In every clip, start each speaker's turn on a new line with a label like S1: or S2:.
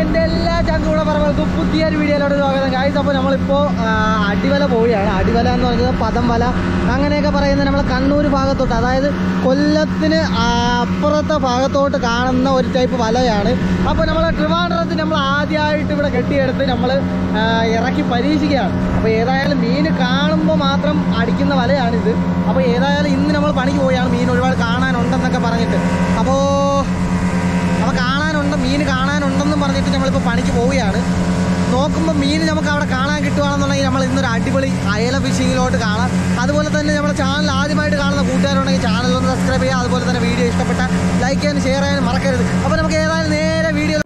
S1: എൻ്റെ എല്ലാ ചങ്കൂടെ പറമ്പൾക്കും പുതിയൊരു വീഡിയോയിലോട്ട് സ്വാഗതം ഗായ്സ് അപ്പോൾ നമ്മളിപ്പോൾ ആ, അടിവല പോവുകയാണ് അടിവല എന്ന് പറയുന്നത് പദം വല അങ്ങനെയൊക്കെ പറയുന്നത് നമ്മൾ കണ്ണൂർ ഭാഗത്തോട്ട് അതായത് കൊല്ലത്തിന് ആ, അപ്പുറത്തെ ഭാഗത്തോട്ട് കാണുന്ന ഒരു ടൈപ്പ് വലയാണ് അപ്പോൾ നമ്മൾ ട്രിവാൻഡ്രത്തിൽ നമ്മൾ ആദ്യമായിട്ട് ഇവിടെ കെട്ടിയെടുത്ത് നമ്മൾ ഇറക്കി പരീക്ഷിക്കുകയാണ് അപ്പോൾ ഏതായാലും മീൻ കാണുമ്പോൾ മാത്രം അടിക്കുന്ന വലയാണിത് അപ്പോൾ ഏതായാലും ഇന്ന് നമ്മൾ പണിക്ക് പോവുകയാണ് മീൻ ഒരുപാട് കാണാനുണ്ടെന്നൊക്കെ പറഞ്ഞിട്ട് അപ്പോൾ അപ്പോൾ കാണാനുണ്ട് മീൻ കാണാനുണ്ടെന്നും പറഞ്ഞിട്ട് നമ്മളിപ്പോൾ പണിക്ക് പോവുകയാണ് നോക്കുമ്പോൾ മീൻ നമുക്ക് അവിടെ കാണാൻ കിട്ടുകയാണെന്നുണ്ടെങ്കിൽ നമ്മൾ ഇന്നൊരു അടിപൊളി അയല ഫിഷിങ്ങിലോട്ട് കാണാം അതുപോലെ തന്നെ നമ്മുടെ ചാനൽ ആദ്യമായിട്ട് കാണുന്ന കൂട്ടുകാരുണ്ടെങ്കിൽ ചാനൽ ഒന്ന് സബ്സ്ക്രൈബ് ചെയ്യുക അതുപോലെ തന്നെ വീഡിയോ ഇഷ്ടപ്പെട്ട ലൈക്ക് ചെയ്യാനും ഷെയർ ചെയ്യാനും മറക്കരുത് അപ്പോൾ നമുക്ക് ഏതായാലും നേരെ വീഡിയോ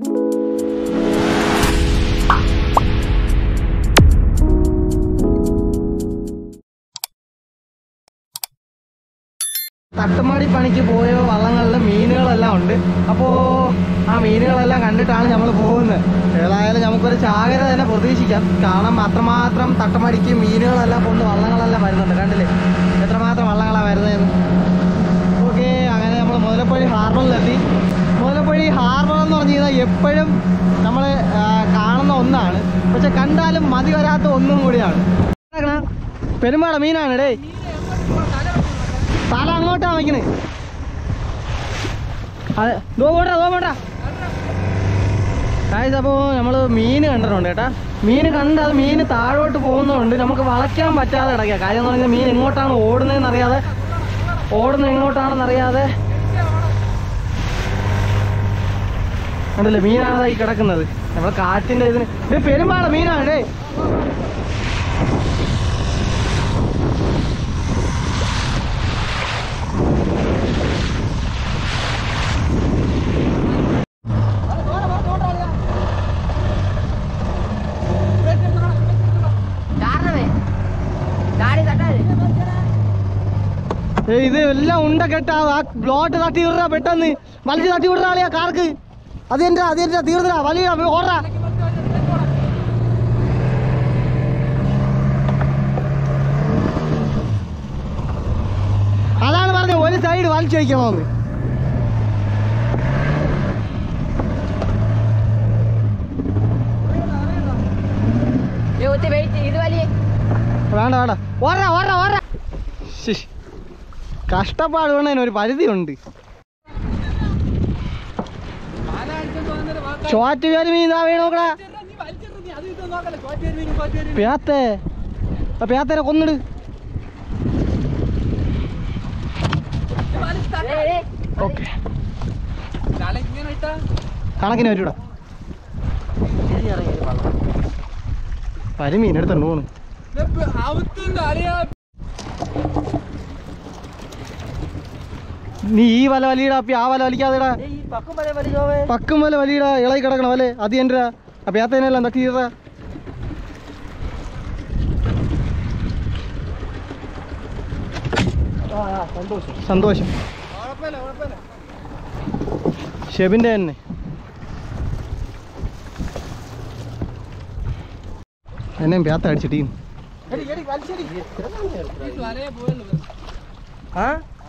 S1: തട്ടുമാടി പണിക്ക് പോയ വള്ളങ്ങളിൽ മീനുകളെല്ലാം ഉണ്ട് അപ്പോൾ ആ മീനുകളെല്ലാം കണ്ടിട്ടാണ് നമ്മൾ പോകുന്നത് ഏതായാലും നമുക്കൊരു ചാകര തന്നെ പ്രതീക്ഷിക്കാം കാരണം അത്രമാത്രം തട്ടുമാടിക്ക് മീനുകളെല്ലാം കൊണ്ട് വള്ളങ്ങളെല്ലാം വരുന്നുണ്ട് കണ്ടില്ലേ എത്രമാത്രം വള്ളങ്ങളാണ് വരുന്നതെന്ന് ഓക്കെ അങ്ങനെ നമ്മൾ മുതലപ്പള്ളി ഹാർബറിലെത്തി മുതലപ്പള്ളി ഹാർബർ എന്ന് പറഞ്ഞു കഴിഞ്ഞാൽ എപ്പോഴും നമ്മൾ കാണുന്ന ഒന്നാണ് പക്ഷെ കണ്ടാലും മതി വരാത്ത ഒന്നും കൂടിയാണ് പെരുമാട മീനാണ് ഡേ തല അങ്ങോട്ടാ വയ്ക്കണേ അതെ ദോ പോട്ടാ ദോ പോട്ടാ കാഴ്ച അപ്പോൾ നമ്മൾ മീൻ കണ്ടിട്ടുണ്ട് കേട്ടാ മീൻ കണ്ട് അത് മീൻ താഴോട്ട് പോകുന്നതുകൊണ്ട് നമുക്ക് വളയ്ക്കാൻ പറ്റാതെ കിടക്കുക കാര്യം എന്ന് പറഞ്ഞാൽ മീൻ എങ്ങോട്ടാണ് ഓടുന്നതെന്ന് അറിയാതെ ഓടുന്നത് എങ്ങോട്ടാണെന്ന് അറിയാതെ കണ്ടില്ലേ മീനാണ് ഈ കിടക്കുന്നത് നമ്മളെ കാറ്റിന്റെ ഇതിന് ഇത് പെരുമാള മീനാണ് ഡേ
S2: കാരണമേ ഗാഡി തട്ടാതെ
S1: ഏയ് ഇത് എല്ലാം ഉണ്ട കെട്ടാ ആ ബ്ലോട്ട് തട്ടി വിടറാ പെട്ടെന്ന് വലിച്ച് തട്ടി വിടറാ ആളിയാ കാർക്ക് അത് എൻ്റെ അത് എൻ്റെ തീർന്നടാ വലിയ ഓടാ അതാണ് പറഞ്ഞത് ഒരു സൈഡ് വലിച്ചു വയ്ക്കണമെന്ന്
S2: ഒത്തി വെയിറ്റ് ഇത് വലിയ
S1: വേണ്ട വേണ്ട ഓടാ ഓടാ ഓടാ ശ്ശിഷ്. കഷ്ടപ്പാട് വേണതിന് ഒരു പരിധി ഉണ്ട് ചോറ്റ് പേര് മീൻ ഇതാ വീണ് നോക്കടാ പേത്തേ ആ പേത്തേനെ കൊന്നിട് ഓക്കെ കണക്കിന് വരൂടാ പരിമീൻ എടുത്തോണ്ട് പോണ് നീ ഈ വല വലിയടാ അപ്പി ആ വല വലിക്കാതെടാ പക്കും വല വലിയടാ ഇളകി കിടക്കണ വല അത് എൻ്റെ അപ്പൊ ഏത്തേനെല്ലാം തട്ടി തീർടാ സന്തോഷം ഷെബിന്റെ തന്നെ എന്നെയും പേത്ത അടിച്ചിട്ടീ ആ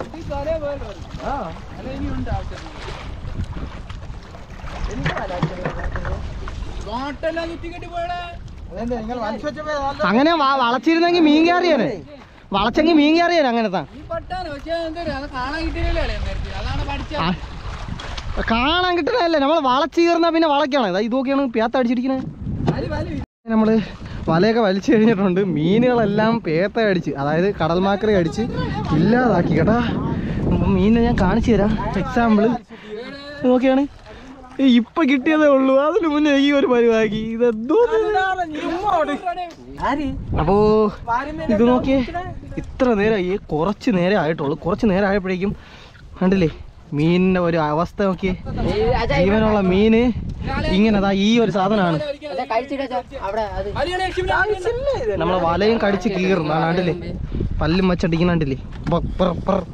S1: അങ്ങനെ വ- വളച്ചിരുന്നെങ്കിൽ മീൻ കയറിയാനെ വളച്ചെങ്കിൽ മീൻ കയറിയാനെ അങ്ങനത്തെ ആ, കാണാൻ കിട്ടണല്ലേ നമ്മൾ വളച്ച് കയറുന്ന പിന്നെ വളയ്ക്കണം ഇതാ ഇതൊക്കെയാണ് പേത്ത അടിച്ചിരിക്കണേ നമ്മള് വലയൊക്കെ വലിച്ചു കഴിഞ്ഞിട്ടുണ്ട് മീനുകളെല്ലാം പേത്ത അടിച്ച് അതായത് കടൽമാക്കറി അടിച്ച് ഇല്ലാതാക്കി കേട്ടാ അപ്പം മീനിനെ ഞാൻ കാണിച്ചു തരാം എക്സാമ്പിള് നോക്കിയാണ് ഏയ് ഇപ്പൊ കിട്ടിയതേ ഉള്ളൂ അതിന് മുന്നേ ഈ ഒരു പരിവാക്കി ഇതെന്തോ അപ്പോ ഇത് നോക്കിയേ ഇത്ര നേരം ഈ കുറച്ച് നേരം ആയിട്ടുള്ളൂ കുറച്ച് നേരം ആയപ്പോഴേക്കും കണ്ടില്ലേ മീനിന്റെ ഒരു അവസ്ഥ നോക്കിയേ ജീവനുള്ള മീന് ഇങ്ങനെ ദാ ഈ ഒരു സാധനമാണ്
S2: കഴിച്ചിട്ടാ അവിടെ അത്
S1: നമ്മളെ വലയും കടിച്ച് കീറും ആ കണ്ടില്ലേ പല്ലും വച്ചടിക്കുന്ന കണ്ടില്ലേ ബ- പ്ര- പ്ര-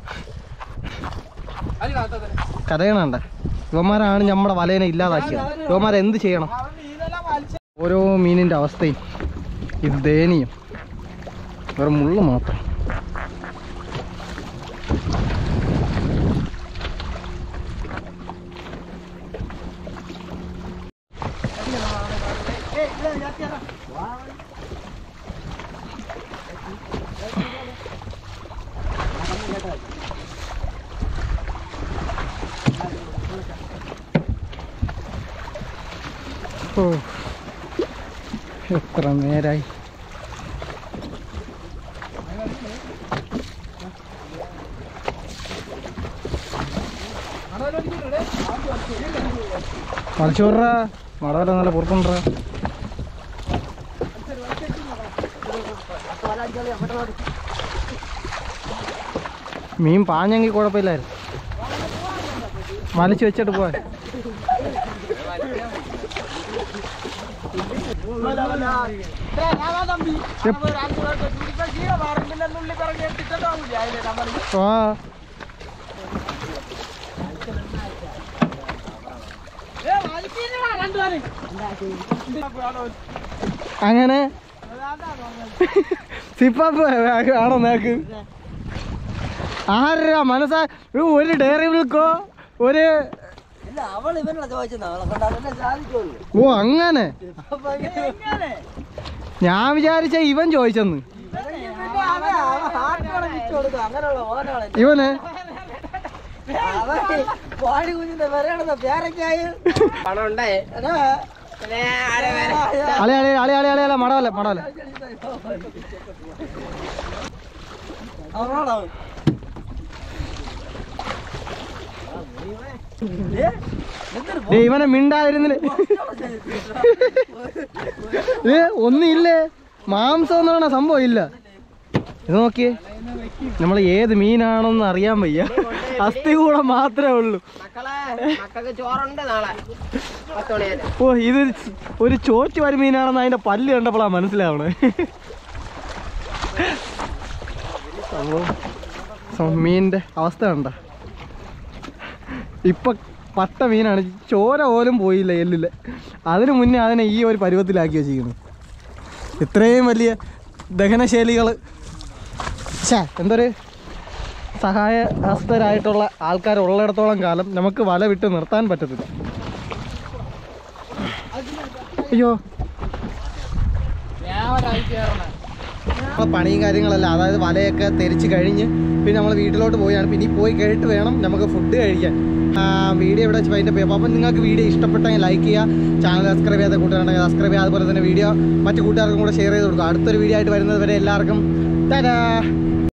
S1: കരയണണ്ട ഇവന്മാരാണ് നമ്മുടെ വലേനെ ഇല്ലാതാക്കിയത് ഇവന്മാരെ എന്ത് ചെയ്യണം ഓരോ മീനിന്റെ അവസ്ഥയും ഇത് ദയനീയം വെറും മുള്ളു മാത്രം ഓ എത്ര നേരായി മലച്ചോറ മടവല്ല നല്ല പുറത്തുണ്ടാ മീൻ പാഞ്ഞെങ്കിൽ കുഴപ്പമില്ലായിരുന്നു മലിച്ച് വെച്ചിട്ട് പോവാൻ ആ അങ്ങനെ സിപ്പാപ്പ് ആണോ നേക്ക് ആരാ മനസ്സാ ഇത് ഒരു ഡയറി മിൽക്കോ ഒരു
S3: അവൾ ഇവനല്ല ചോദിച്ചത് അവളെ കൊണ്ട് അതന്നെ സാധിക്കുള്ളൂ
S1: ഓ അങ്ങനെ
S3: അപ്പൊ എങ്ങനെ
S1: ഞാൻ വിചാരിച്ച ഇവൻ ചോദിച്ചെന്ന്
S3: അങ്ങനെയുള്ള ഓനാണ്
S1: ഇവന്
S3: അവൻ കോഴി കുഞ്ഞിന്റെ വിരണെന്ന പേരൊക്കെയായി
S2: പണം ഉണ്ടായേ
S1: അളി അളി അളി അളി അളി അളി മടവല്ല മടവല്ല
S3: അവനോടോ
S1: ഡേ ഇവനെ മിണ്ടാതിരുന്നില്ല ഏ ഒന്നുമില്ലേ മാംസം എന്ന് പറഞ്ഞ സംഭവം ഇല്ല ഇത് നോക്കിയേ നമ്മൾ ഏത് മീനാണെന്ന് അറിയാൻ വയ്യ അസ്ഥി കൂടെ മാത്രമേ ഉള്ളൂ
S2: മക്കളെ മക്കൾക്ക് ചോറുണ്ട് നാളെ പത്ത് മണിയായിട്ട്
S1: ഓ ഇത് ഒരു ചോറ്റ് വരി മീനാണെന്ന് അതിന്റെ പല്ല് കണ്ടപ്പോഴാണ് മനസ്സിലാവണേ സംഭവം സം- മീനിന്റെ അവസ്ഥ കണ്ട ഇപ്പൊ പട്ട മീനാണ് ചോര പോലും പോയില്ല എല്ലില് അതിനു മുന്നേ അതിനെ ഈ ഒരു പരുവത്തിലാക്കി വെച്ചിരിക്കുന്നു ഇത്രയും വലിയ ദഹനശൈലികൾ ഛേ എന്തൊരു സഹായ ഹസ്തരായിട്ടുള്ള ആൾക്കാർ ഉള്ളിടത്തോളം കാലം നമുക്ക് വല വിട്ട് നിർത്താൻ പറ്റത്തില്ല അയ്യോ നമ്മളെ പണിയും കാര്യങ്ങളെല്ലാം അതായത് വലയൊക്കെ തെരിച്ച് കഴിഞ്ഞ് പിന്നെ നമ്മൾ വീട്ടിലോട്ട് പോയാണ് പിന്നെ ഈ പോയി കേട്ട് വേണം നമുക്ക് ഫുഡ് കഴിക്കാൻ ആ, വീഡിയോ ഇവിടെ വെച്ച് അതിൻ്റെ പേപ്പർ അപ്പം നിങ്ങൾക്ക് വീഡിയോ ഇഷ്ടപ്പെട്ടെങ്കിൽ ലൈക്ക് ചെയ്യുക ചാനൽ സബ്സ്ക്രൈബ് ചെയ്യാത്ത കൂട്ടുകാരുണ്ടെങ്കിൽ സബ്സ്ക്രൈബ് ചെയ്യുക അതുപോലെ തന്നെ വീഡിയോ മറ്റു കൂട്ടുകാർക്കും കൂടെ ഷെയർ ചെയ്ത് കൊടുക്കുക അടുത്തൊരു വീഡിയോ ആയിട്ട് വരുന്നത് വരെ എല്ലാവർക്കും തരാ